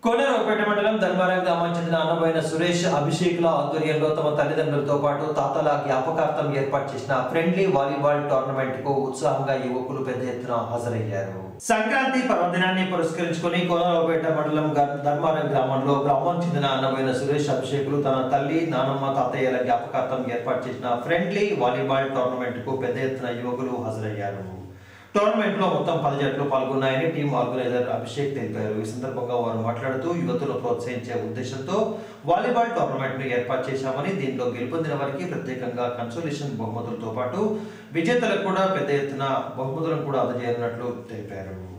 కోనరావుపేట మండలం ధర్మారం గ్రామం చెందిన అన్నమైన సురేష్ అభిషేక్ల ఆధ్వర్యంలో తమ తల్లిదండ్రులతో పాటు తాతల జ్ఞాపకార్థం ఏర్పాటు చేసిన ఫ్రెండ్లీ వాలీబాల్ టోర్నమెంట్ కు ఉత్సాహంగా యువకులు పెద్ద ఎత్తున హాజరయ్యారు సంక్రాంతి పర్వదినాన్ని పురస్కరించుకుని కోనరావుపేట మండలం గ- ధర్మారం గ్రామంలో గ్రామం చెందిన అన్నమైన సురేష్ అభిషేకులు తన తల్లి నానమ్మ తాతయ్యల జ్ఞాపకార్థం ఏర్పాటు చేసిన ఫ్రెండ్లీ వాలీబాల్ టోర్నమెంట్ కు పెద్ద ఎత్తున యువకులు హాజరయ్యారు టోర్నమెంట్ లో మొత్తం పది జట్లు పాల్గొన్నాయని టీం ఆర్గనైజర్ అభిషేక్ తెలిపారు ఈ సందర్భంగా వారు మాట్లాడుతూ యువతులు ప్రోత్సహించే ఉద్దేశంతో వాలీబాల్ టోర్నమెంట్ ను ఏర్పాటు చేశామని దీనిలో గెలుపొందిన వారికి ప్రత్యేకంగా కన్సోలేషన్ బహుమతులతో పాటు విజేతలకు కూడా పెద్ద ఎత్తున బహుమతులను కూడా అందజేయనున్నట్లు తెలిపారు